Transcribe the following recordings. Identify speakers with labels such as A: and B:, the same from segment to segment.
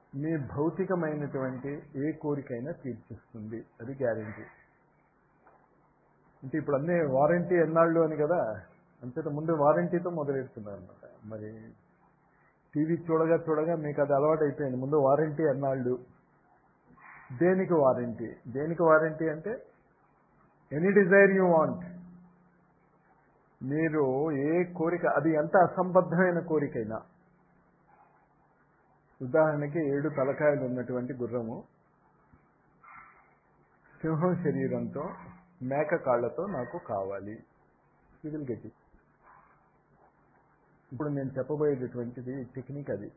A: మీ భౌతికమైనటువంటి ఏ కోరికైనా తీర్చిస్తుంది అది గ్యారంటీ అంటే ఇప్పుడు అన్నీ వారంటీ ఎన్నాళ్ళు అని కదా అంతేత ముందు వారంటీతో మొదలెడుతున్నారు అనమాట మరి టీవీ చూడగా చూడగా మీకు అది అలవాటు అయిపోయింది ముందు వారంటీ ఎన్నాళ్ళు దేనికి వారంటీ దేనికి వారంటీ అంటే ఎనీ డిజైర్ యూ వాంట్ మీరు ఏ కోరిక అది ఎంత అసంబద్ధమైన కోరికైనా ఉదాహరణకి ఏడు తలకాయలు ఉన్నటువంటి గుర్రము సింహం శరీరంతో మేక కాళ్లతో నాకు కావాలి విల్ గెట్ ఇట్ ఇప్పుడు నేను చెప్పబోయేటటువంటిది టెక్నిక్ అది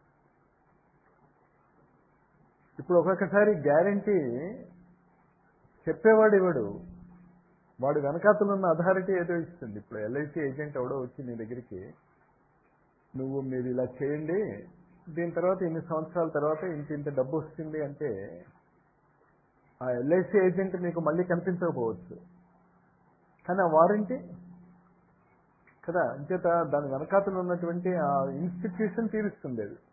A: ఇప్పుడు ఒక్కొక్కసారి గ్యారంటీ చెప్పేవాడు ఇవ్వడు వాడు వెనకాతలు ఉన్న అథారిటీ ఏదో ఇస్తుంది ఇప్పుడు ఎల్ఐసి ఏజెంట్ ఎవడో వచ్చి నీ దగ్గరికి నువ్వు మీరు ఇలా చేయండి దీని తర్వాత ఇన్ని సంవత్సరాల తర్వాత ఇంత ఇంత డబ్బు వస్తుంది అంటే ఆ ఎల్ఐసి ఏజెంట్ మీకు మళ్ళీ కనిపించకపోవచ్చు కానీ ఆ వారంటీ కదా అంచేత దాని వెనకాతలు ఉన్నటువంటి ఆ ఇన్స్టిట్యూషన్ తీరుస్తుంది అది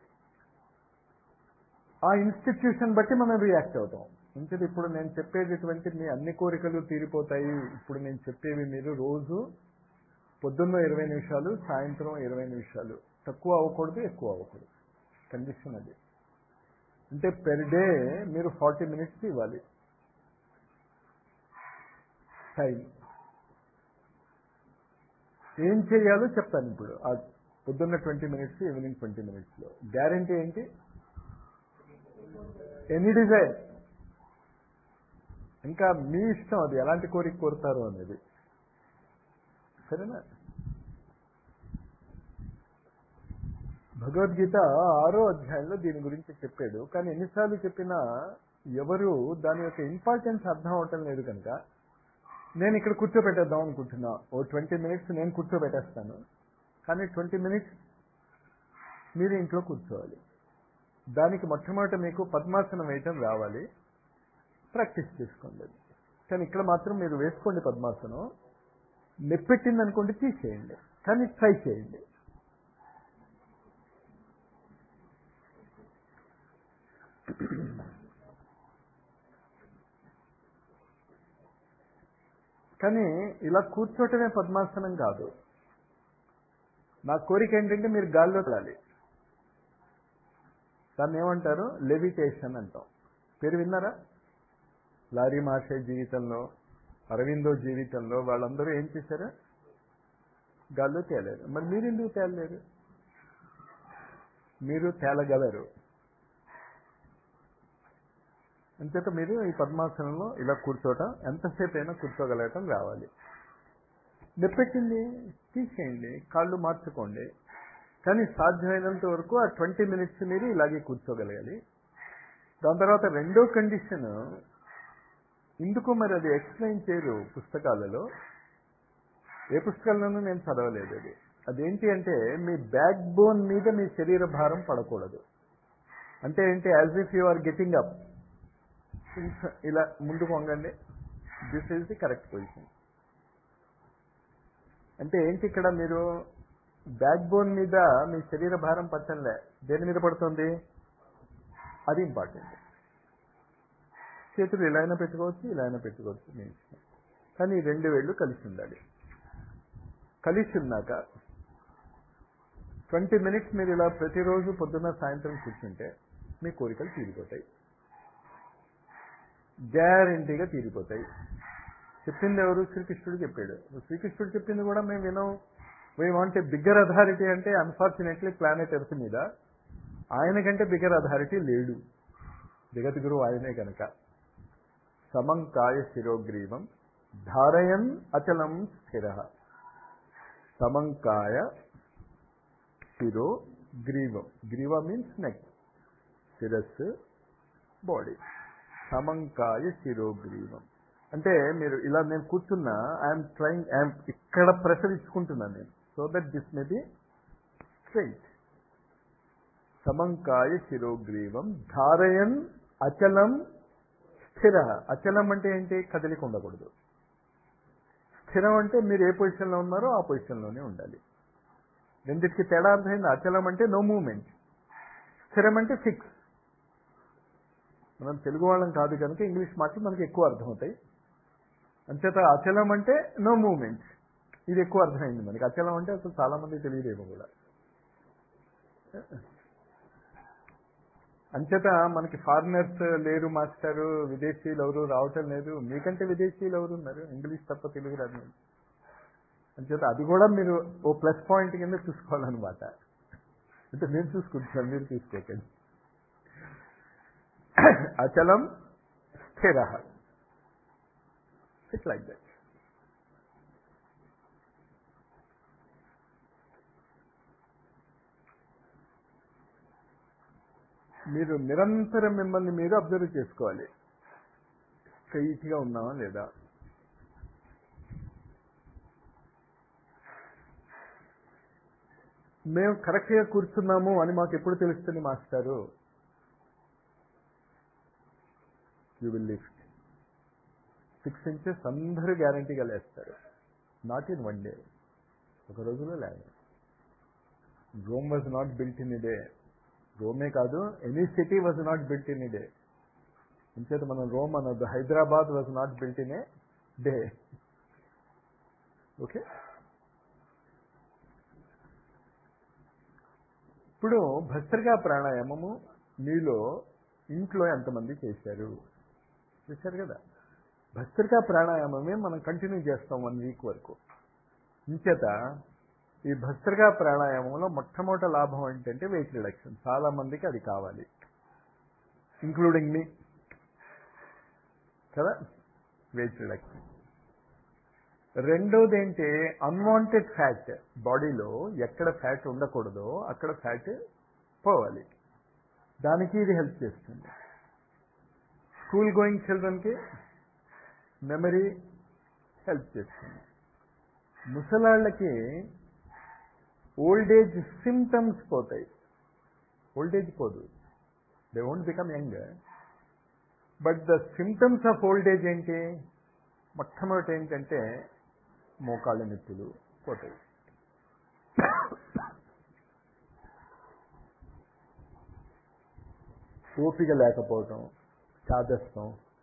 A: ఆ ఇన్స్టిట్యూషన్ బట్టి మనం రియాక్ట్ అవుతాం ఇంకది ఇప్పుడు నేను చెప్పేటటువంటి మీ అన్ని కోరికలు తీరిపోతాయి ఇప్పుడు నేను చెప్పేవి మీరు రోజు పొద్దున్న ఇరవై నిమిషాలు సాయంత్రం ఇరవై నిమిషాలు తక్కువ అవ్వకూడదు ఎక్కువ అవ్వకూడదు కండిషన్ అది అంటే పెర్ డే మీరు ఫార్టీ మినిట్స్ ఇవ్వాలి టైం ఏం చేయాలో చెప్తాను ఇప్పుడు ఆ పొద్దున్న ట్వంటీ మినిట్స్ ఈవినింగ్ ట్వంటీ మినిట్స్లో గ్యారంటీ ఏంటి ఎనీ డిజైర్ ఇంకా మీ ఇష్టం అది ఎలాంటి కోరిక కోరుతారు అనేది సరేనా భగవద్గీత ఆరో అధ్యాయంలో దీని గురించి చెప్పాడు కానీ ఎన్నిసార్లు చెప్పినా ఎవరు దాని యొక్క ఇంపార్టెన్స్ అర్థం అవటం లేదు కనుక నేను ఇక్కడ కూర్చోబెట్టేద్దాం అనుకుంటున్నా ఓ ట్వంటీ మినిట్స్ నేను కూర్చోబెట్టేస్తాను కానీ ట్వంటీ మినిట్స్ మీరు ఇంట్లో కూర్చోవాలి దానికి మొట్టమొదట మీకు పద్మాసనం వేయటం రావాలి ప్రాక్టీస్ చేసుకోండి అది కానీ ఇక్కడ మాత్రం మీరు వేసుకోండి పద్మాసనం నెప్పెట్టింది అనుకోండి తీసేయండి కానీ ట్రై చేయండి కానీ ఇలా కూర్చోటమే పద్మాసనం కాదు నా కోరిక ఏంటంటే మీరు గాల్లో వెళ్ళాలి దాన్ని ఏమంటారు లెవిటేషన్ అంటాం పేరు విన్నారా లారీ మాషే జీవితంలో అరవిందో జీవితంలో వాళ్ళందరూ ఏం చేశారు గాల్లో తేలేరు మరి మీరు ఎందుకు తేలలేరు మీరు తేలగలరు అంతేత మీరు ఈ పద్మాసనంలో ఇలా కూర్చోటం ఎంతసేపు అయినా కూర్చోగలగటం రావాలి నెప్పెట్టింది తీసేయండి కాళ్ళు మార్చుకోండి కానీ సాధ్యమైనంత వరకు ఆ ట్వంటీ మినిట్స్ మీరు ఇలాగే కూర్చోగలగాలి దాని తర్వాత రెండో కండిషన్ ఎందుకు మరి అది ఎక్స్ప్లెయిన్ చేయరు పుస్తకాలలో ఏ పుస్తకాల్లోనూ నేను చదవలేదు అది అదేంటి అంటే మీ బ్యాక్ బోన్ మీద మీ శరీర భారం పడకూడదు అంటే ఏంటి as if you are getting up ఇలా ముందుకు వంగండి this is the correct position అంటే ఏంటి ఇక్కడ మీరు బ్యాక్ బోన్ మీద మీ శరీర భారం పట్టంలే దేని మీద పడుతుంది అది ఇంపార్టెంట్ చేతులు ఇలా అయినా పెట్టుకోవచ్చు ఇలా అయినా పెట్టుకోవచ్చు మీ ఇష్టం కానీ ఈ రెండు వేళ్ళు కలిసి ఉండాలి కలిసి ఉన్నాక ట్వంటీ మినిట్స్ మీరు ఇలా ప్రతిరోజు పొద్దున్న సాయంత్రం కూర్చుంటే మీ కోరికలు తీరిపోతాయి గ్యారంటీగా తీరిపోతాయి చెప్పింది ఎవరు శ్రీకృష్ణుడు చెప్పాడు శ్రీకృష్ణుడు చెప్పింది కూడా మేము వినం we want a bigger authority అంటే అన్ఫార్చునేట్లీ ప్లానెట్ ఎర్త్ మీద ఆయన కంటే బిగ్గర్ అథారిటీ లేడు జగద్గురు ఆయనే కనుక సమంకాయ శిరోగ్రీవం ధారయన్ అచలం స్థిర సమంకాయ శిరో గ్రీవం గ్రీవ మీన్స్ నెక్ శిరస్సు బాడీ సమంకాయ శిరోగ్రీవం అంటే మీరు ఇలా నేను కూర్చున్నా ఐఎమ్ ట్రైంగ్ ఐఎమ్ ఇక్కడ ప్రెషర్ ఇచ్చుకుంటున్నాను నేను so that this may be straight సమంకాయ శిరోగ్రీవం ధారయన్ అచలం స్థిర అచలం అంటే ఏంటి కదలిక ఉండకూడదు స్థిరం అంటే మీరు ఏ పొజిషన్లో ఉన్నారో ఆ పొజిషన్లోనే ఉండాలి రెండింటికి తేడా అర్థమైంది అచలం అంటే నో మూమెంట్ స్థిరం అంటే ఫిక్స్ మనం తెలుగు వాళ్ళం కాదు కనుక ఇంగ్లీష్ మాటలు మనకి ఎక్కువ అర్థమవుతాయి అంచేత అచలం అంటే నో మూమెంట్ ఇది ఎక్కువ అర్థమైంది మనకి అచలం అంటే అసలు చాలా మంది తెలియదేమో కూడా అంచేత మనకి ఫారినర్స్ లేరు మాస్టారు విదేశీయులు ఎవరు రావటం లేదు మీకంటే విదేశీయులు ఎవరు ఉన్నారు ఇంగ్లీష్ తప్ప తెలుగు రాదు అంచేత అది కూడా మీరు ఓ ప్లస్ పాయింట్ కింద చూసుకోవాలన్నమాట అంటే నేను చూసుకుంటున్నాను మీరు చూసుకోకండి అచలం స్థిర ఇట్ లైక్ దట్ మీరు నిరంతరం మిమ్మల్ని మీరు అబ్జర్వ్ చేసుకోవాలి స్ట్రైట్గా ఉన్నామా లేదా మేము కరెక్ట్గా కూర్చున్నాము అని మాకు ఎప్పుడు తెలుస్తుంది మాస్టారు you will lift six inches అందరూ గ్యారంటీగా లేస్తారు నాట్ ఇన్ వన్ డే ఒక రోజులో లేదు Rome was not built in day రోమే కాదు any city was not built in day ఇంచేత మనం రోమ్ అనొద్దు Hyderabad was not built in a day okay ఇప్పుడు భస్త్రికా ప్రాణాయామము మీలో ఇంట్లో ఎంతమంది చేశారు చేశారు కదా భస్త్రికా ప్రాణాయామమే మనం కంటిన్యూ చేస్తాం వన్ వీక్ వరకు ఇంచేత ఈ భస్త్రికా ప్రాణాయామంలో మొట్టమొదటి లాభం ఏంటంటే వెయిట్ రిడక్షన్ చాలా మందికి అది కావాలి ఇంక్లూడింగ్ మీ కదా వెయిట్ రిడక్షన్ రెండోది ఏంటి అన్వాంటెడ్ ఫ్యాట్ బాడీలో ఎక్కడ ఫ్యాట్ ఉండకూడదో అక్కడ ఫ్యాట్ పోవాలి దానికి ఇది హెల్ప్ చేస్తుంది స్కూల్ గోయింగ్ చిల్డ్రన్కి మెమరీ హెల్ప్ చేస్తుంది ముసలాళ్ళకి ఓల్డ్ ఏజ్ సిమ్టమ్స్ పోతాయి ఓల్డ్ ఏజ్ పోదు they won't become young but the symptoms of old age ఏంటి మొట్టమొదటి ఏంటంటే మోకాళ్ళ నొప్పులు పోతాయి ఓపిక లేకపోవటం చాదస్తం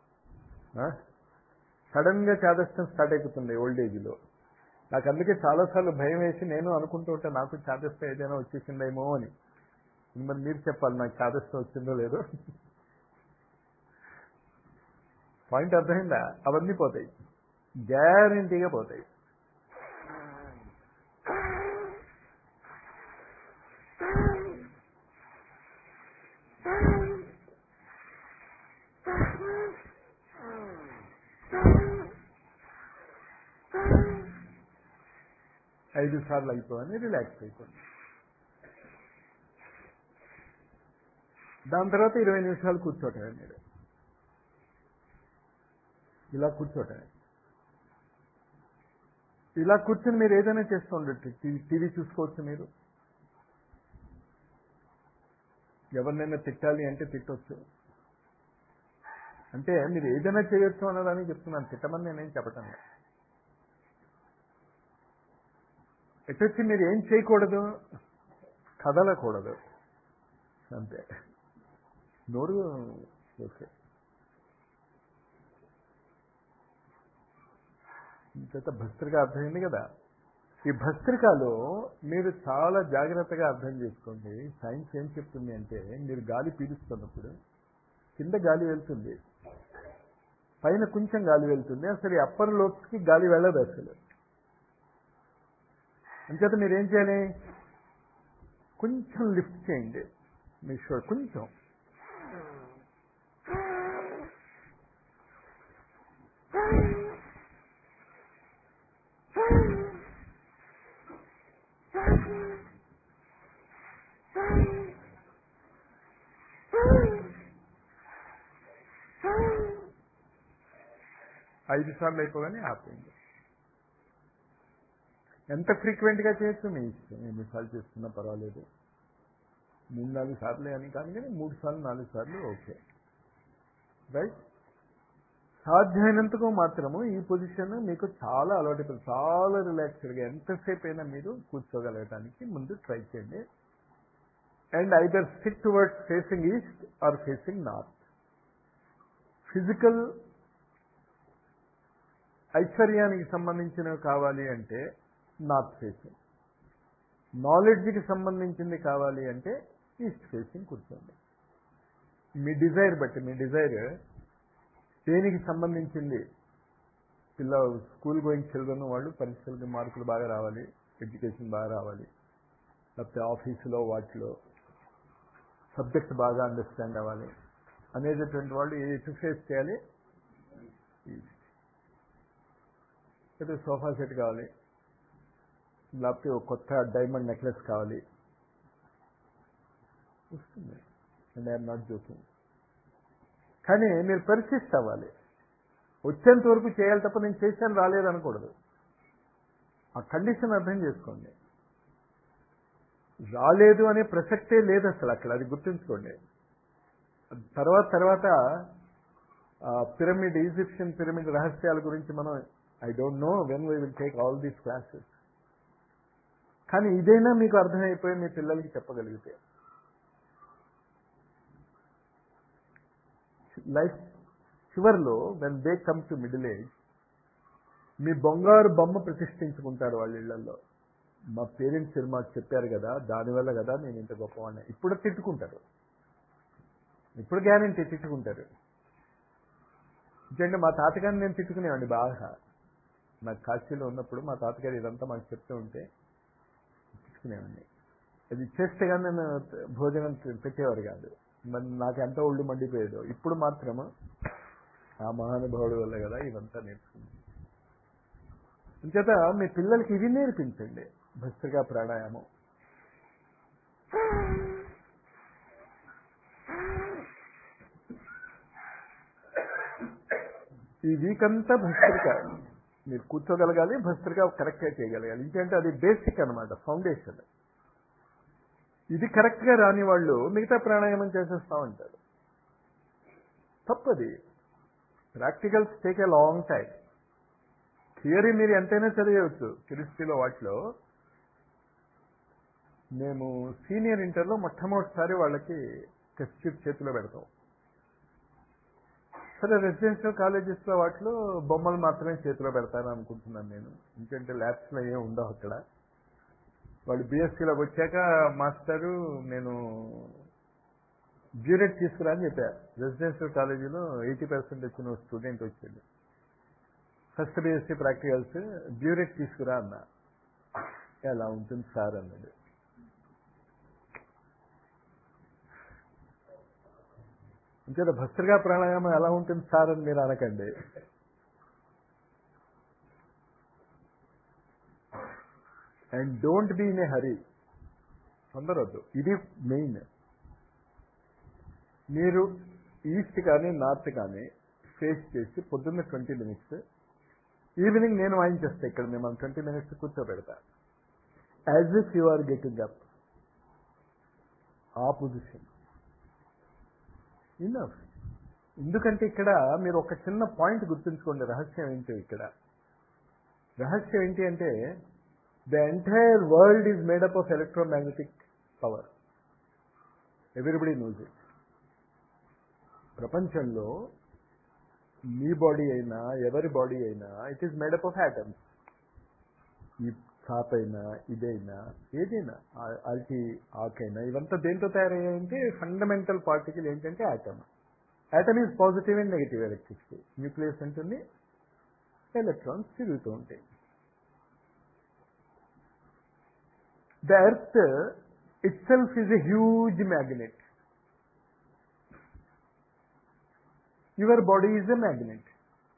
A: సడన్గా చాదస్తం స్టార్ట్ అయిపోతుంది ఓల్డ్ ఏజ్లో నాకు అందుకే చాలాసార్లు భయం వేసి నేను అనుకుంటూ ఉంటా నాకు చాదస్తం ఏదైనా వచ్చేసిందేమో అని మరి మీరు చెప్పాలి నాకు చాదస్తం వచ్చిందో లేదో పాయింట్ అర్థమైందా అవన్నీ పోతాయి గ్యారంటీగా పోతాయి ఐదు సార్లు అయిపోవని రిలాక్స్ అయిపోయింది దాని తర్వాత ఇరవై నిమిషాలు కూర్చోటమే మీరు ఇలా కూర్చోటమే ఇలా కూర్చొని మీరు ఏదైనా చేస్తూ ఉండొచ్చు టీవీ చూసుకోవచ్చు మీరు ఎవరినైనా తిట్టాలి అంటే తిట్టొచ్చు అంటే మీరు ఏదైనా చేయొచ్చు అన్నదానికి చెప్తున్నాను తిట్టమని నేనేం చెప్పటం లేదు ఎటొచ్చి మీరు ఏం చేయకూడదు కదలకూడదు అంతే నోరు ఓకే ఇంత భస్త్రిక అర్థమైంది కదా ఈ భస్త్రికలో మీరు చాలా జాగ్రత్తగా అర్థం చేసుకోండి సైన్స్ ఏం చెప్తుంది అంటే మీరు గాలి పీలుస్తున్నప్పుడు కింద గాలి వెళ్తుంది పైన కొంచెం గాలి వెళ్తుంది అసలు అప్పర్ లోప్స్కి గాలి వెళ్ళదు అసలు అంచేత మీరు ఏం చేయాలి కొంచెం లిఫ్ట్ చేయండి మీ షో కొంచెం ఐదు సార్లు అయిపోగానే ఆపేయండి ఎంత ఫ్రీక్వెంట్గా చేయొచ్చు మీ ఇష్టం ఎన్నిసార్లు చేస్తున్నా పర్వాలేదు మూడు నాలుగు సార్లు అని కానీ కానీ మూడు సార్లు నాలుగు సార్లు ఓకే రైట్ సాధ్యమైనంతకు మాత్రము ఈ పొజిషన్ మీకు చాలా అలవాటు చాలా రిలాక్స్డ్గా ఎంతసేపు అయినా మీరు కూర్చోగలగటానికి ముందు ట్రై చేయండి and either sit towards facing east or facing north physical ఐశ్వర్యానికి సంబంధించినవి కావాలి అంటే నార్త్ ఫేసింగ్ నాలెడ్జ్కి సంబంధించింది కావాలి అంటే ఈస్ట్ ఫేసింగ్ కూర్చోండి మీ డిజైర్ బట్టి మీ డిజైర్ దేనికి సంబంధించింది పిల్ల స్కూల్ గోయింగ్ చిల్డ్రన్ వాళ్ళు పరీక్షలకి మార్కులు బాగా రావాలి ఎడ్యుకేషన్ బాగా రావాలి లేకపోతే ఆఫీసులో వాటిలో సబ్జెక్ట్ బాగా అండర్స్టాండ్ అవ్వాలి అనేటటువంటి వాళ్ళు ఎటు ఫేస్ చేయాలి అయితే సోఫా సెట్ కావాలి లేకపోతే ఒక కొత్త డైమండ్ నెక్లెస్ కావాలి వస్తుంది అండ్ ఐఎమ్ నాట్ జోకింగ్ కానీ మీరు పర్సిస్ట్ అవ్వాలి వచ్చేంత వరకు చేయాలి తప్ప నేను చేశాను రాలేదు అనకూడదు ఆ కండిషన్ అర్థం చేసుకోండి రాలేదు అనే ప్రసక్తే లేదు అసలు అక్కడ అది గుర్తుంచుకోండి తర్వాత తర్వాత పిరమిడ్ ఈజిప్షియన్ పిరమిడ్ రహస్యాల గురించి మనం I don't know when we will take all these classes కానీ ఇదైనా మీకు అర్థమైపోయి మీ పిల్లలకి చెప్పగలిగితే లైఫ్ చివరిలో when they come to middle age మీ బంగారు బొమ్మ ప్రతిష్ఠించుకుంటారు వాళ్ళ ఇళ్లలో మా పేరెంట్స్ మాకు చెప్పారు కదా దానివల్ల కదా నేను ఇంత గొప్పవాడిని ఇప్పుడు తిట్టుకుంటారు ఇప్పుడు గ్యారంటీ తిట్టుకుంటారు ఎందుకంటే మా తాతగారిని నేను తిట్టుకునేవాడిని బాగా నాకు కాశీలో ఉన్నప్పుడు మా తాతగారు ఇదంతా మాకు చెప్తూ ఉంటే తిట్టుకునేవాడిని అది చేస్తే కానీ నేను భోజనం పెట్టేవారు కాదు మరి నాకు ఎంత ఒళ్ళు మండిపోయేదో ఇప్పుడు మాత్రం ఆ మహానుభావుడు వల్ల కదా ఇదంతా నేర్చుకుంది అంచేత మీ పిల్లలకి ఇది నేర్పించండి భస్త్రికా ప్రాణాయామం ఈ వీక్ అంతా భస్త్రిక మీరు కూర్చోగలగాలి భస్త్రిక కరెక్ట్గా చేయగలగాలి ఇంకేంటే అది బేసిక్ అనమాట ఫౌండేషన్ ఇది కరెక్ట్గా రాని వాళ్ళు మిగతా ప్రాణాయామం చేసేస్తూ ఉంటారు తప్పది practicals take a long time theory మీరు ఎంతైనా చదివేయచ్చు కెమిస్ట్రీలో వాటిలో మేము సీనియర్ ఇంటర్లో మొట్టమొదటిసారి వాళ్ళకి టెస్ట్ ట్యూబ్ చేతిలో పెడతాం సరే రెసిడెన్షియల్ కాలేజెస్లో వాటిలో బొమ్మలు మాత్రమే చేతిలో పెడతాను అనుకుంటున్నాను నేను ఎందుకంటే ల్యాబ్స్లో ఏం ఉండవు అక్కడ వాళ్ళు బీఎస్సీలోకి వచ్చాక మాస్టరు నేను డ్యూరెట్ తీసుకురా అని చెప్పారు రెసిడెన్షియల్ కాలేజీలో ఎయిటీ పర్సెంట్ వచ్చిన స్టూడెంట్ వచ్చాడు ఫస్ట్ బీఎస్సీ ప్రాక్టికల్స్ డ్యూరెట్ తీసుకురా అన్న ఎలా ఉంటుంది సార్ అన్నాడు ఇంకా భస్త్రగా ప్రాణాయామం ఎలా ఉంటుంది సార్ అని మీరు అనకండి and don't be in a hurry తొందరవద్దు ఇది మెయిన్ మీరు ఈస్ట్ కానీ నార్త్ కానీ ఫేస్ చేసి పొద్దున్న ట్వంటీ మినిట్స్ ఈవినింగ్ నేను వాయించేస్తా ఇక్కడ మిమ్మల్ని ట్వంటీ మినిట్స్ కూర్చోబెడతా as if you are getting up ఆ పొజిషన్ ఇన్నఫ్ ఎందుకంటే ఇక్కడ మీరు ఒక చిన్న పాయింట్ గుర్తుంచుకోండి రహస్యం ఏంటో ఇక్కడ రహస్యం ఏంటి అంటే the entire world is made up of electromagnetic power everybody knows it ప్రపంచంలో మీ బాడీ అయినా ఎవరి బాడీ అయినా it is made up of atoms ఈ చాప్ అయినా ఇదైనా ఏదైనా అల్టి ఆకైనా ఇవంతా దేంతో తయారయ్యాయంటే ఫండమెంటల్ పార్టికల్ ఏంటంటే atom atom is positive and negative electricity nucleus ఉంటుంది ఎలక్ట్రాన్స్ తిరుగుతూ ఉంటాయి the earth itself is a huge magnet your body is a magnet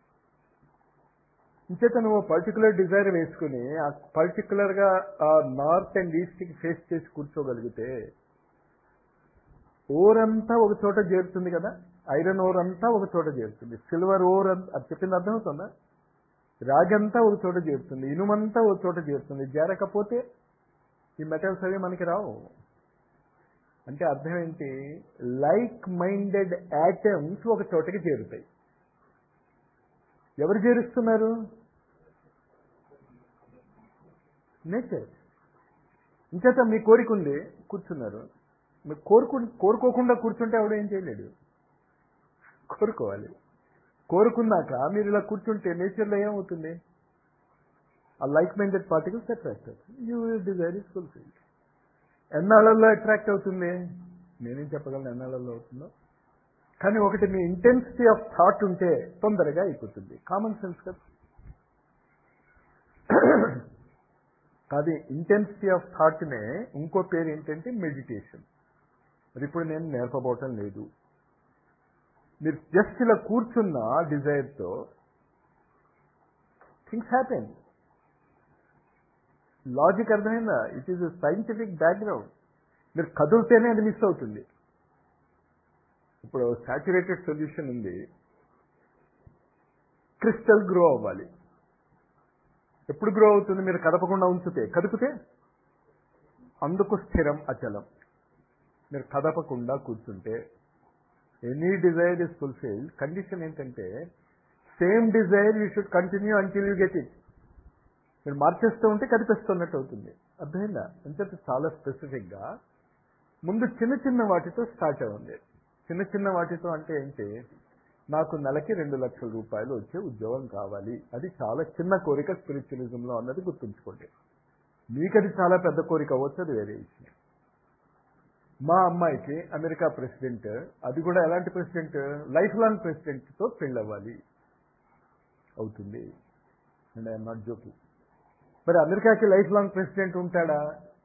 A: ఇంచేత నువ్వు పర్టికులర్ డిజైర్ వేసుకుని ఆ పర్టికులర్గా ఆ నార్త్ అండ్ ఈస్ట్కి ఫేస్ చేసి కూర్చోగలిగితే ఓర్ అంతా ఒక చోట చేరుతుంది కదా ఐరన్ ఓర్ అంతా ఒక చోట చేరుతుంది సిల్వర్ ఓర్ అది చెప్పింది అర్థమవుతుందా రాగంతా ఒక చోట చేరుతుంది ఇనుమంతా ఒక చోట చేరుతుంది చేరకపోతే ఈ మెటల్స్ అవి మనకి రావు అంటే అర్థం ఏంటి లైక్ మైండెడ్ యాటమ్స్ ఒక చోటకి చేరుతాయి ఎవరు చేరుస్తున్నారు నేచర్ ఇంచేత మీ కోరిక ఉంది కూర్చున్నారు మీరు కోరుకు కోరుకోకుండా కూర్చుంటే ఆవిడ ఏం చేయలేడు కోరుకోవాలి కోరుకున్నాక మీరు ఇలా కూర్చుంటే నేచర్లో ఏమవుతుంది ఆ లైక్ మైండెడ్ పార్టికల్స్ అట్రాక్ట్ అవుతుంది యూ డిజైర్ ఇస్ ఫుల్ఫిల్డ్ ఎన్నాళ్ళల్లో అట్రాక్ట్ అవుతుంది నేనేం చెప్పగలను ఎన్నాళ్ళల్లో అవుతుందో కానీ ఒకటి మీ ఇంటెన్సిటీ ఆఫ్ థాట్ ఉంటే తొందరగా అయిపోతుంది కామన్ సెన్స్ కదా అది ఇంటెన్సిటీ ఆఫ్ థాట్నే ఇంకో పేరు ఏంటంటే మెడిటేషన్ మరి ఇప్పుడు నేను నేర్పబోవటం లేదు మీరు జస్ట్ ఇలా కూర్చున్న డిజైర్తో థింగ్స్ హ్యాపెన్ లాజిక్ అర్థమైందా ఇట్ ఈస్ సైంటిఫిక్ బ్యాక్గ్రౌండ్ మీరు కదులుతేనే అది మిస్ అవుతుంది ఇప్పుడు సాచురేటెడ్ సొల్యూషన్ ఉంది క్రిస్టల్ గ్రో అవ్వాలి ఎప్పుడు గ్రో అవుతుంది మీరు కదపకుండా ఉంచితే కదిపితే అందుకు స్థిరం అచలం మీరు కదపకుండా కూర్చుంటే any desire is fulfilled condition ఏంటంటే same desire you should continue until you get it మీరు మార్చేస్తూ ఉంటే కనిపిస్తున్నట్టు అవుతుంది అర్థమైందా అంతే చాలా స్పెసిఫిక్గా ముందు చిన్న చిన్న వాటితో స్టార్ట్ అవ్వండి చిన్న చిన్న వాటితో అంటే ఏంటి నాకు నెలకి రెండు లక్షల రూపాయలు వచ్చే ఉద్యోగం కావాలి అది చాలా చిన్న కోరిక స్పిరిచువలిజంలో అన్నది గుర్తుంచుకోండి మీకు అది చాలా పెద్ద కోరిక అవ్వచ్చు అది వేరే విషయం మా అమ్మాయికి అమెరికా ప్రెసిడెంట్ అది కూడా ఎలాంటి ప్రెసిడెంట్ లైఫ్ లాంగ్ ప్రెసిడెంట్తో పెళ్ళి అవ్వాలి అవుతుంది అండ్ ఐఎమ్ నాట్ జోకింగ్ మరి అమెరికాకి లైఫ్ లాంగ్ ప్రెసిడెంట్ ఉంటాడా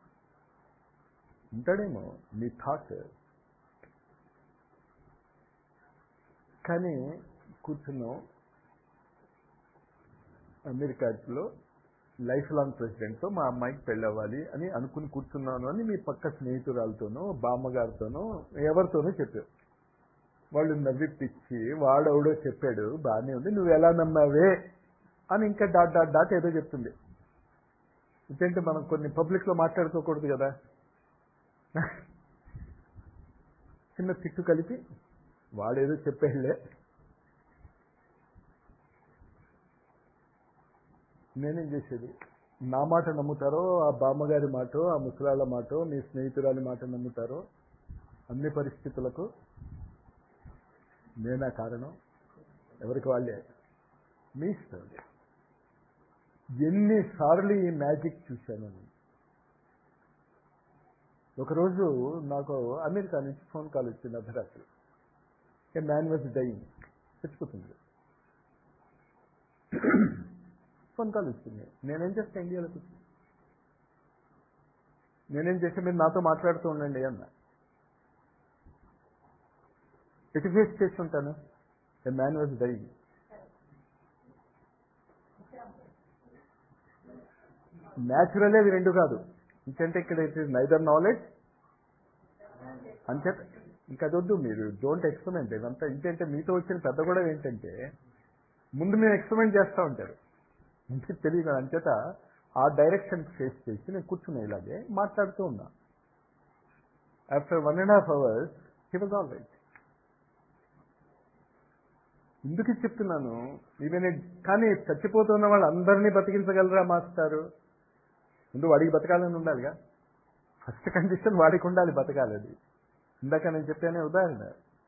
A: ఉంటాడేమో మీ థాట్ కానీ కూర్చున్నాం అమెరికాలో లైఫ్ లాంగ్ ప్రెసిడెంట్తో మా అమ్మాయికి పెళ్ళవ్వాలి అని అనుకుని కూర్చున్నాను అని మీ పక్క స్నేహితురాలతోనో బామ్మగారితోనో ఎవరితోనో చెప్పారు వాళ్ళు నవ్విప్పించి వాడెవడో చెప్పాడు బాగానే ఉంది నువ్వు ఎలా నమ్మావే అని ఇంకా డాట్ డాట్ డాట్ ఏదో చెప్తుంది ఎందుకంటే మనం కొన్ని పబ్లిక్లో మాట్లాడుకోకూడదు కదా చిన్న తిట్టు కలిపి వాడేదో చెప్పేళ్ళే నేనేం చేసేది నా మాట నమ్ముతారో ఆ బామ్మగారి మాట ఆ ముసలాళ్ళ మాట మీ స్నేహితురాలి మాట నమ్ముతారో అన్ని పరిస్థితులకు నేనా కారణం ఎవరికి వాళ్ళే మీ ఇష్టం ఎన్నిసార్లు ఈ మ్యాజిక్ చూశాను నేను ఒకరోజు నాకు అమెరికా నుంచి ఫోన్ కాల్ వచ్చింది అర్ధరాత్రి ఏ మ్యాన్ వాజ్ డైయింగ్ చచ్చిపోతుంది ఫోన్ కాల్ వచ్చింది నేనేం చేస్తా ఇండియాలో కూర్చొని నేనేం చేస్తే మీరు నాతో మాట్లాడుతూ ఉండండి అన్న ఎటు ఫేస్ చేసి ఉంటాను a man was dying natural అవి రెండు కాదు ఇంకంటే ఇక్కడ ఇట్ ఈస్ నైదర్ నాలెడ్జ్ అంచేత ఇంకా వద్దు మీరు డోంట్ ఎక్స్పెరిమెంట్ ఇదంతా ఇంకంటే మీతో వచ్చిన పెద్ద కూడా ఏంటంటే ముందు మీరు ఎక్స్పెరిమెంట్ చేస్తూ ఉంటారు ఇంకే తెలియదు అంచేత ఆ డైరెక్షన్ ఫేస్ చేసి నేను కూర్చున్నా ఇలాగే మాట్లాడుతూ ఉన్నా after one and half hours he was all right ఎందుకు చెప్తున్నాను ఈవెన్ కానీ చచ్చిపోతున్న వాళ్ళు అందరినీ బతికించగలరా మాస్టారు ముందు వాడికి బతకాలని ఉండాలిగా ఫస్ట్ కండిషన్ వాడికి ఉండాలి బతకాలి అది ఇందాక నేను చెప్పానే ఉదాహరణ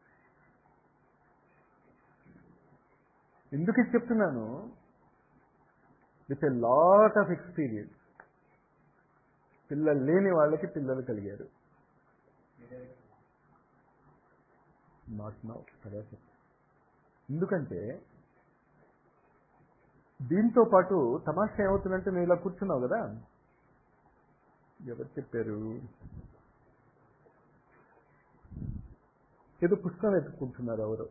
A: ఎందుకు ఇది చెప్తున్నాను with a lot of experience పిల్లలు లేని వాళ్ళకి పిల్లలు కలిగారు నాట్ నౌ తర్వాత ఎందుకంటే దీంతో పాటు తమాషా ఏమవుతుందంటే నువ్వు ఇలా కూర్చున్నావు కదా ఎవరు చెప్పారు ఏదో పుస్తకం ఎత్తుకుంటున్నారు ఎవరు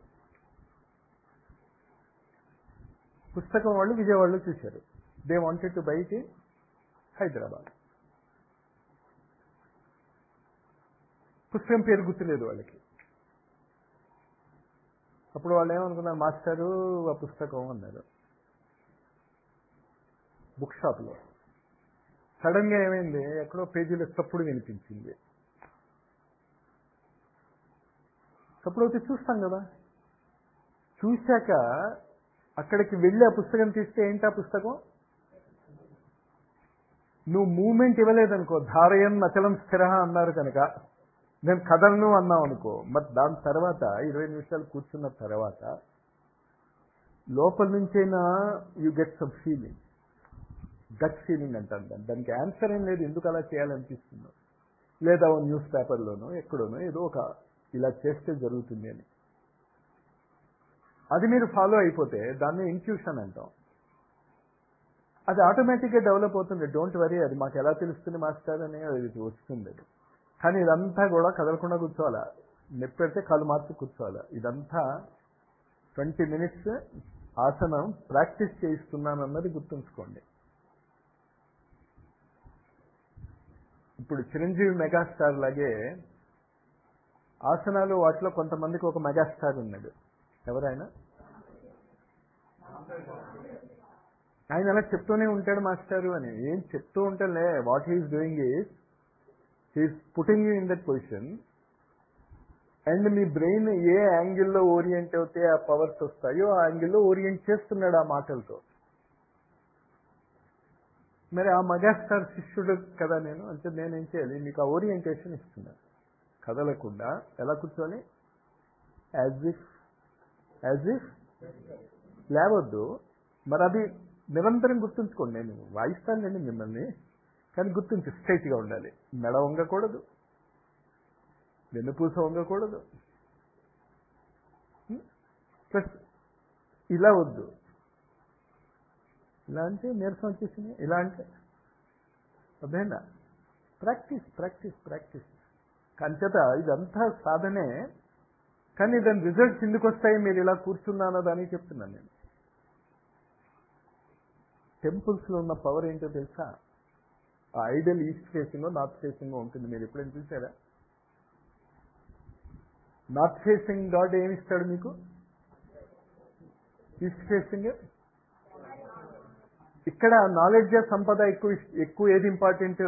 A: పుస్తకం వాళ్ళు విజయవాడలో చూశారు they wanted to bite in Hyderabad పుస్తకం పేరు గుర్తులేదు వాళ్ళకి అప్పుడు వాళ్ళు ఏమనుకున్నారు మాస్టరు ఆ పుస్తకం అన్నారు బుక్ షాప్లో సడన్ గా ఏమైంది ఎక్కడో పేజీలో చప్పుడు వినిపించింది చప్పుడు అయితే చూస్తాం కదా చూశాక అక్కడికి వెళ్ళి ఆ పుస్తకం తీస్తే ఏంటి ఆ పుస్తకం నువ్వు మూమెంట్ ఇవ్వలేదనుకో ధారయం నచలం స్థిర అన్నారు కనుక నేను కథలను అన్నావు అనుకో మరి దాని తర్వాత ఇరవై నిమిషాలు కూర్చున్న తర్వాత లోపల నుంచైనా you get some feeling gut feeling అంటారు దాన్ని దానికి ఆన్సర్ ఏం లేదు ఎందుకు అలా చేయాలనిపిస్తుందో లేదా ఓ న్యూస్ పేపర్లోనో ఎక్కడోనో ఏదో ఒక ఇలా చేస్తే జరుగుతుంది అని అది మీరు ఫాలో అయిపోతే దాన్ని ఇంట్యూషన్ అంటాం అది ఆటోమేటిక్గా డెవలప్ అవుతుంది డోంట్ వరీ అది మాకు ఎలా తెలుస్తుంది మాస్టర్ అని అది వస్తుంది అది కానీ ఇదంతా కూడా కదలకుండా కూర్చోవాలా నొప్పి పెడితే కాలు మార్చి కూర్చోవాలా ఇదంతా ట్వంటీ మినిట్స్ ఆసనం ప్రాక్టీస్ చేయిస్తున్నాను అన్నది గుర్తుంచుకోండి ఇప్పుడు చిరంజీవి మెగాస్టార్ లాగే ఆసనాలు వాటిలో కొంతమందికి ఒక మెగాస్టార్ ఉన్నాడు ఎవరైనా ఆయన అలా చెప్తూనే ఉంటాడు మాస్టారు అని ఏం చెప్తూ ఉంటేలే what he's doing is he's putting you in that position and మీ బ్రెయిన్ ఏ యాంగిల్లో ఓరియంట్ అవుతే ఆ పవర్స్ వస్తాయో ఆ యాంగిల్లో ఓరియంట్ చేస్తున్నాడు ఆ మాటలతో మరి ఆ మెగాస్టార్ శిష్యుడు కదా నేను అంటే నేనేం చేయాలి మీకు ఆ ఓరియంటేషన్ ఇస్తున్నాను కదలకుండా ఎలా కూర్చోవాలి యాజ్ ఇఫ్ యాజ్ ఇఫ్ లేవద్దు మరి అది నిరంతరం గుర్తుంచుకోండి నేను వాయిస్తానండి మిమ్మల్ని కానీ గుర్తుంచి స్ట్రైట్గా ఉండాలి మెడ వంగకూడదు వెన్నుపూస వంగకూడదు ప్లస్ ఇలా వద్దు ఇలా అంటే నీరసం వచ్చేసింది ఇలా అంటే అదేనా ప్రాక్టీస్ ప్రాక్టీస్ ప్రాక్టీస్ కంచేత ఇదంతా సాధనే కానీ దాని రిజల్ట్స్ ఎందుకు వస్తాయి మీరు ఇలా కూర్చున్నానో దానికి చెప్తున్నాను నేను టెంపుల్స్లో ఉన్న పవర్ ఏంటో తెలుసా ఆ idol east facing north facing ఉంటుంది మీరు ఎప్పుడైనా చూసారా నార్త్ ఫేసింగ్ గాడ్ ఏమిస్తాడు మీకు ఈస్ట్ ఫేసింగ్ ఇక్కడ నాలెడ్జ్ సంపద ఎక్కువ ఎక్కువ ఏది ఇంపార్టెంట్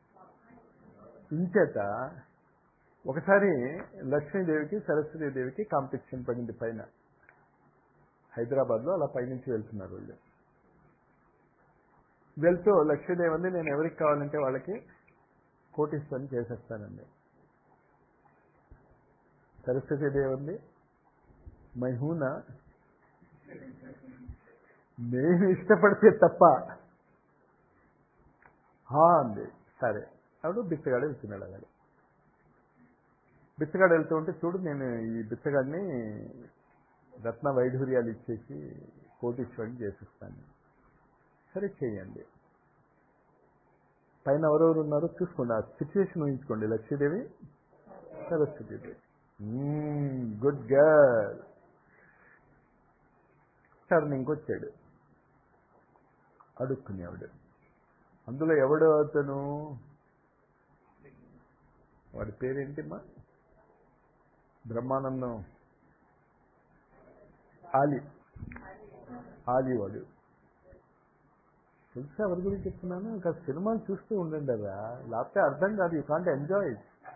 A: ఇంచేత ఒకసారి లక్ష్మీదేవికి సరస్వతీదేవికి కాంపిటీషన్ పడింది పైన హైదరాబాద్లో అలా పైనుంచి వెళ్తున్నారు వాళ్ళు వెళ్తూ లక్ష్మీదేవి అంది నేను ఎవరికి కావాలంటే వాళ్ళకి కోటిస్తాను చేసేస్తానండి సరస్వతీదేవి ఉంది మహూన నేను ఇష్టపడితే తప్ప హా అంది సరే అప్పుడు బిచ్చగాడు వెళ్తున్నాడు అలాగే బిచ్చగాడు వెళ్తూ ఉంటే చూడు నేను ఈ బిచ్చగాడిని రత్న వైఢూర్యాలు ఇచ్చేసి కోటీశ్వరుని చేసిస్తాను సరే చేయండి పైన ఎవరెవరు ఉన్నారో చూసుకోండి ఆ సిచ్యువేషన్ ఊహించుకోండి లక్ష్మీదేవి సరస్వతీదేవి గుడ్ గర్ల్ టర్నింగ్కి వచ్చాడు అడుక్కునేవాడు అందులో ఎవడు అతను వాడి పేరేంటిమ్మా బ్రహ్మానందం ఆలి ఆలి వాడు తెలుసా ఎవరి గురించి చెప్తున్నాను ఇంకా సినిమాలు చూస్తూ ఉండండి అదా లేకపోతే అర్థం కాదు యూ కాంట్ ఎంజాయ్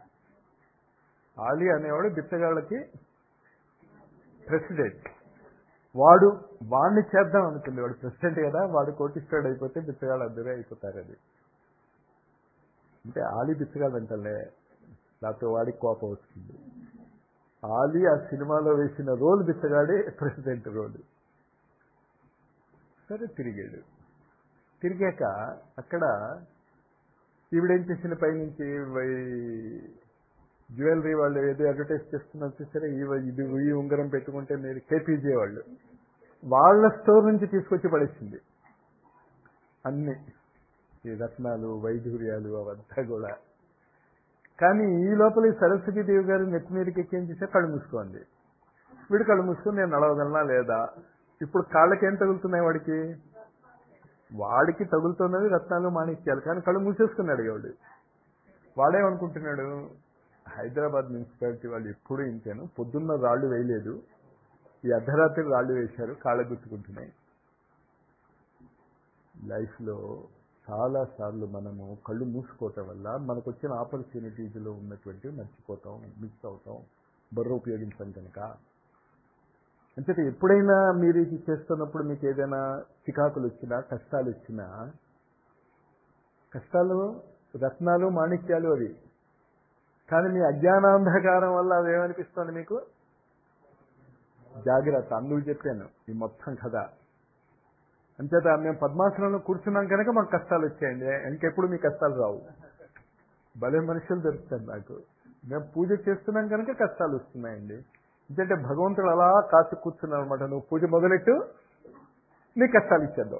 A: ఆలి అనేవాడు బిచ్చగాళ్ళకి ప్రెసిడెంట్ వాడు వాడిని చేద్దాం అనుకుంది వాడు ప్రెసిడెంట్ కదా వాడు కోటిస్తాడు అయిపోతే బిచ్చగాళ్ళు అందరూ అయిపోతారు అది అంటే ఆలి బిచ్చగాడు అంటలే లేకపోతే వాడికి కోపం వస్తుంది ఆలి ఆ సినిమాలో వేసిన రోల్ బిచ్చగాడే ప్రెసిడెంట్ రోల్ సరే తిరిగాడు తిరిగాక అక్కడ ఈవిడేం చేసిన పైనుంచి జ్యువెలరీ వాళ్ళు ఏదో అడ్వర్టైజ్ చేస్తున్నారు చూసారా ఈ ఇది ఈ ఉంగరం పెట్టుకుంటే మీరు కేపీజీ వాళ్ళు వాళ్ళ స్టోర్ నుంచి తీసుకొచ్చి పడేసింది అన్ని ఈ రత్నాలు వైఢూర్యాలు అవంతా కూడా కానీ ఈ లోపల ఈ సరస్వతీదేవి గారు నెత్తి మీదకి ఎక్కేం చేస్తే కళ్ళు మూసుకోండి వీడు కళ్ళు మూసుకొని నేను నడవగలనా లేదా ఇప్పుడు కాళ్ళకి ఏం తగులుతున్నాయి వాడికి వాడికి తగులుతున్నది రత్నాలు మాణిక్యాలు కానీ కళ్ళు మూసేసుకున్నాడు వాడు వాడేమనుకుంటున్నాడు హైదరాబాద్ మున్సిపాలిటీ వాళ్ళు ఎప్పుడూ ఇంతేను పొద్దున్న రాళ్ళు వేయలేదు ఈ అర్ధరాత్రి రాళ్ళు వేశారు కాళ్ళ గుర్తుకుంటున్నాయి లైఫ్లో చాలాసార్లు మనము కళ్ళు మూసుకోవటం వల్ల మనకు వచ్చిన ఆపర్చునిటీస్లో ఉన్నటువంటి మర్చిపోతాం మిస్ అవుతాం బుర్ర ఉపయోగించాం కనుక అంచేత ఎప్పుడైనా మీరు ఇది చేస్తున్నప్పుడు మీకు ఏదైనా చికాకులు వచ్చినా కష్టాలు వచ్చినా కష్టాలు రత్నాలు మాణిక్యాలు అవి కానీ మీ అజ్ఞానాంధకారం వల్ల అవి ఏమనిపిస్తుంది మీకు జాగ్రత్త అందుకు చెప్పాను ఈ మొత్తం కథ అంచేత మేము పద్మాసనంలో కూర్చున్నాం కనుక మాకు కష్టాలు వచ్చాయండి ఇంకెప్పుడు మీ కష్టాలు రావు భలే మనుషులు దొరుకుతారు నాకు మేము పూజ చేస్తున్నాం కనుక కష్టాలు వస్తున్నాయండి ఎందుకంటే భగవంతుడు అలా కాచి కూర్చున్నాడు అనమాట నువ్వు పూజ మొదలెట్టు నీ కష్టాలు ఇచ్చేద్దాం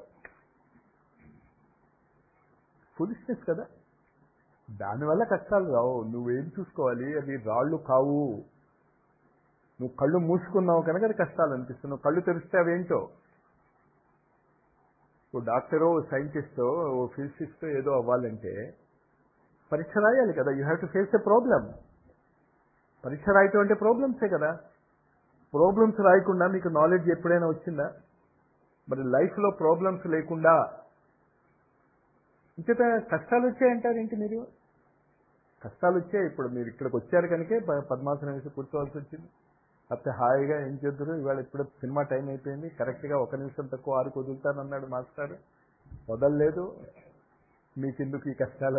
A: ఫులిష్నెస్ కదా దానివల్ల కష్టాలు రావు నువ్వేం చూసుకోవాలి అవి రాళ్ళు కావు నువ్వు కళ్ళు మూసుకున్నావు కనుక అది కష్టాలు అనిపిస్తుంది నువ్వు కళ్ళు తెరిస్తే అవేంటో ఓ డాక్టరో ఓ సైంటిస్టో ఓ ఫిజిసిస్టో ఏదో అవ్వాలంటే పరీక్ష రాయాలి కదా you have to face a problem పరీక్ష రాయటం అంటే ప్రాబ్లమ్సే కదా ప్రాబ్లమ్స్ రాయకుండా మీకు నాలెడ్జ్ ఎప్పుడైనా వచ్చిందా మరి లైఫ్లో ప్రాబ్లమ్స్ లేకుండా ఇంకేత కష్టాలు వచ్చాయంటారేంటి మీరు కష్టాలు వచ్చాయి ఇప్పుడు మీరు ఇక్కడికి వచ్చారు కనుకే ప- పద్మాసనం వేసి కూర్చోవాల్సి వచ్చింది లేకపోతే హాయిగా ఏం చేద్దరు ఇవాళ ఇప్పుడు సినిమా టైం అయిపోయింది కరెక్ట్గా ఒక నిమిషం తక్కువ ఆరు కుదులుతానన్నాడు మాస్టర్ వదలలేదు మీకెందుకు ఈ కష్టాలు